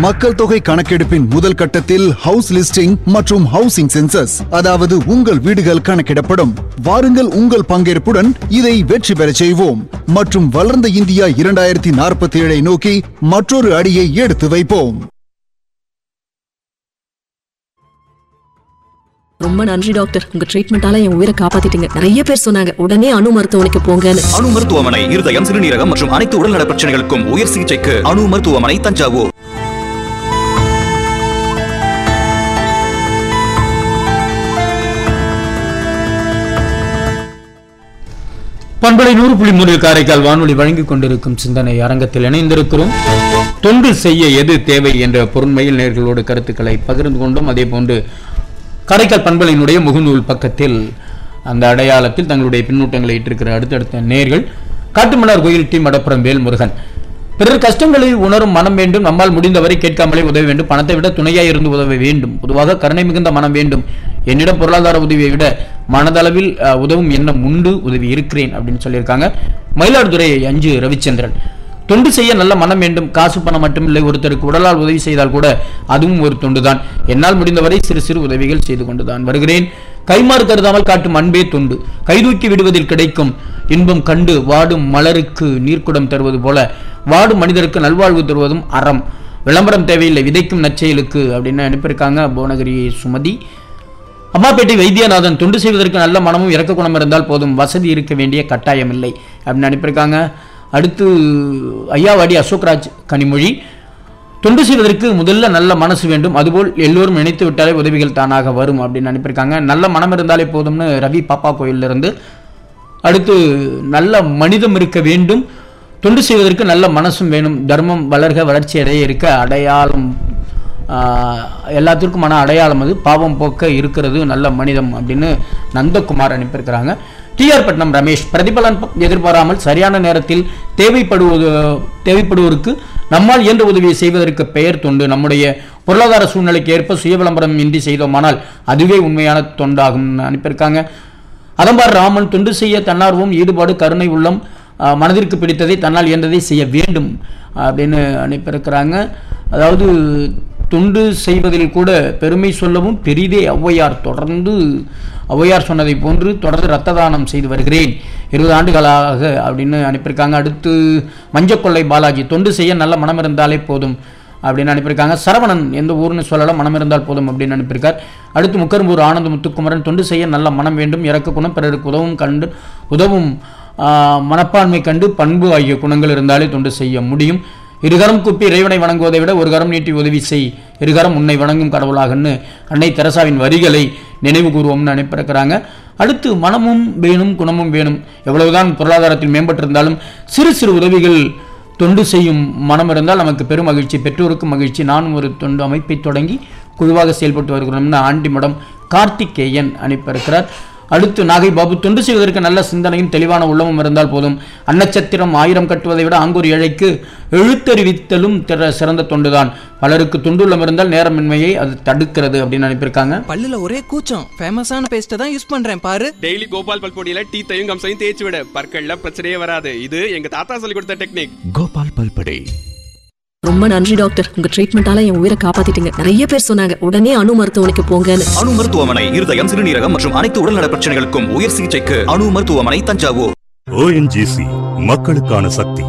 மக்கள் தொகை கணக்கெடுப்பின் முதல் கட்டத்தில் ஹவுஸ் லிஸ்டிங் மற்றும் ஹவுசிங் சென்சஸ் அதாவது உங்கள் வீடுகள் கணக்கிடப்படும் வாருங்கள் உங்கள் பங்கேற்புடன் இதை வெற்றி பெறச் செய்வோம் மற்றும் வளர்ந்த இந்தியா இரண்டாயிரத்தி நாற்பத்தி ஏழை நோக்கி மற்றொரு அடியை எடுத்து வைப்போம் ரொம்ப நன்றி டாக்டர் உங்க ட்ரீட்மெண்டால என் உயிரை காப்பாத்திட்டீங்க நிறைய பேர் சொன்னாங்க உடனே அணு மருத்துவமனைக்கு போங்கன்னு அணு மருத்துவமனை இருதயம் சிறுநீரகம் மற்றும் அனைத்து உடல்நல பிரச்சனைகளுக்கும் உயர் சிகிச்சைக்கு அணு மருத்துவமனை தஞ்சாவூர் பண்பலை நூறு புள்ளி மூணு காரைக்கால் வானொலி வழங்கிக் கொண்டிருக்கும் சிந்தனை அரங்கத்தில் இணைந்திருக்கிறோம் தொண்டு செய்ய எது தேவை என்ற பொருண்மையில் நேர்களோடு கருத்துக்களை பகிர்ந்து கொண்டோம் அதே போன்று காரைக்கால் பண்பலையினுடைய முகநூல் பக்கத்தில் அந்த அடையாளத்தில் தங்களுடைய பின்னூட்டங்களை இட்டிருக்கிற அடுத்தடுத்த நேர்கள் காட்டுமன்னார் கோயில் டி மடப்புறம் வேல் முருகன் பிறர் கஷ்டங்களை உணரும் மனம் வேண்டும் நம்மால் முடிந்தவரை கேட்காமலே உதவ வேண்டும் பணத்தை விட துணையாய் இருந்து உதவ வேண்டும் பொதுவாக கருணை மிகுந்த மனம் வேண்டும் என்னிடம் பொருளாதார உதவியை விட மனதளவில் அஹ், உதவும் எண்ணம் உண்டு உதவி இருக்கிறேன் அப்படின்னு சொல்லியிருக்காங்க மயிலாடுதுறை அஞ்சு ரவிச்சந்திரன் தொண்டு செய்ய நல்ல மனம் வேண்டும் காசு பணம் மட்டுமில்லை ஒருத்தருக்கு உடலால் உதவி செய்தால் கூட அதுவும் ஒரு தொண்டுதான் என்னால் முடிந்தவரை சிறு சிறு உதவிகள் செய்து கொண்டுதான் வருகிறேன் கைமாறு கருதாமல் காட்டும் அன்பே தொண்டு கைதூக்கி விடுவதில் கிடைக்கும் இன்பம் கண்டு வாடும் மலருக்கு நீர்க்குடம் தருவது போல வாடும் மனிதருக்கு நல்வாழ்வு தருவதும் அறம் விளம்பரம் தேவையில்லை விதைக்கும் நற்செயலுக்கு அப்படின்னு அனுப்பியிருக்காங்க புவனகிரி சுமதி அம்மாப்பேட்டை வைத்தியநாதன் தொண்டு செய்வதற்கு நல்ல மனமும் இறக்க குணம் இருந்தால் போதும் வசதி இருக்க வேண்டிய கட்டாயம் இல்லை அப்படின்னு அனுப்பியிருக்காங்க அடுத்து ஐயாவாடி அசோக்ராஜ் கனிமொழி தொண்டு செய்வதற்கு முதல்ல நல்ல மனசு வேண்டும் அதுபோல் எல்லோரும் நினைத்து விட்டாலே உதவிகள் தானாக வரும் அப்படின்னு அனுப்பியிருக்காங்க நல்ல மனம் இருந்தாலே போதும்னு ரவி பாப்பா கோயிலிருந்து அடுத்து நல்ல மனிதம் இருக்க வேண்டும் தொண்டு செய்வதற்கு நல்ல மனசும் வேணும் தர்மம் வளர்க வளர்ச்சி அடைய இருக்க அடையாளம் ஆஹ், எல்லாத்திற்குமான அடையாளம் அது பாவம் போக்க இருக்கிறது நல்ல மனிதம் அப்படின்னு நந்தகுமார் அனுப்பியிருக்கிறாங்க டிஆர் பட்னம் ரமேஷ் பிரதிபலன் ப- எதிர்பாராமல் சரியான நேரத்தில் தேவைப்படுவது தேவைப்படுவோருக்கு நம்மால் இயன்ற உதவியை செய்வதற்கு பெயர் தொண்டு நம்முடைய பொருளாதார சூழ்நிலைக்கு ஏற்ப சுய விளம்பரம் இன்றி செய்தோமானால் அதுவே உண்மையான தொண்டாகும் அனுப்பியிருக்காங்க அதம்பார் ராமன் தொண்டு செய்ய தன்னார்வம் ஈடுபாடு கருணை உள்ளம் ஆஹ், மனதிற்கு பிடித்ததை தன்னால் இயன்றதை செய்ய வேண்டும் அப்படின்னு அனுப்பியிருக்கிறாங்க அதாவது தொண்டு செய்வதில் கூட பெருமை சொல்லவும் பெரிதே ஔவையார் தொடர்ந்து ஔவையார் சொன்னதை போன்று தொடர்ந்து ரத்த தானம் செய்து வருகிறேன் இருபது ஆண்டுகளாக அப்படின்னு அனுப்பியிருக்காங்க அடுத்து மஞ்சக்கொள்ளை பாலாஜி தொண்டு செய்ய நல்ல மனம் இருந்தாலே போதும் அப்படின்னு அனுப்பியிருக்காங்க சரவணன் எந்த ஊர்னு சொல்லலாம் மனம் இருந்தால் போதும் அப்படின்னு அனுப்பியிருக்கார் அடுத்து முக்கரும்பூர் ஆனந்த முத்துக்குமரன் தொண்டு செய்ய நல்ல மனம் வேண்டும் இறக்க குணம் பிறருக்கு உதவும் கண்டு உதவும் ஆஹ், மனப்பான்மை கண்டு பண்பு ஆகிய குணங்கள் இருந்தாலே தொண்டு செய்ய முடியும் இருகரம் குப்பி இறைவனை வணங்குவதை விட ஒரு கரம் நீட்டி உதவி செய் இருகரம் உன்னை வணங்கும் கடவுளாகன்னு அன்னை தெரசாவின் வரிகளை நினைவு கூறுவோம்னு அனுப்பியிருக்கிறாங்க அடுத்து மனமும் வேணும் குணமும் வேணும் எவ்வளவுதான் பொருளாதாரத்தில் மேம்பட்டிருந்தாலும் சிறு சிறு உதவிகள் தொண்டு செய்யும் மனம் இருந்தால் நமக்கு பெரும் மகிழ்ச்சி பெற்றோருக்கு மகிழ்ச்சி நானும் ஒரு தொண்டு அமைப்பை தொடங்கி குழுவாக செயல்பட்டு வருகிறோம்னு ஆண்டிமடம் கார்த்திகேயன் அனுப்பியிருக்கிறார் அடுத்து நாகை பாபு தொண்டு செய்வதற்கு நல்ல சிந்தனையும் தெளிவான உள்ளமும் இருந்தால் போதும் அன்னச்சத்திரம் ஆயிரம் கட்டுவதை விட ஆங்கூர் ஏழைக்கு எழுத்தறிவித்தலும் திற- சிறந்த தொண்டுதான் பலருக்கு தொண்டுள்ளம் இருந்தால் நேரமின்மையை அது தடுக்கிறது அப்படின்னு அனுப்பியிருக்காங்க பல்லுல ஒரே கூச்சம் ஃபேமஸான பேஸ்ட்டை தான் யூஸ் பண்றேன் பாரு டெய்லி கோபால் பல்பொடியில டீத்தையும் கம்சையும் தேய்ச்சி விட பற்கள்ல பிரச்சனையே வராது இது எங்க தாத்தா சொல்லி கொடுத்த டெக்னிக் கோபால் பல்படே ரொம்ப நன்றி டாக்டர் உங்க ட்ரீட்மெண்டால என் உயிரை காப்பாத்திட்டீங்க நிறைய பேர் சொன்னாங்க உடனே அணு மருத்துவமனைக்கு போங்கன்னு அணு மருத்துவமனை இருதயம் சிறுநீரகம் மற்றும் அனைத்து உடல்நல பிரச்சனைகளுக்கும் உயர் சிகிச்சைக்கு அணு மருத்துவமனை தஞ்சாவூர் ஓஎன்ஜிசி மக்களுக்கான சக்தி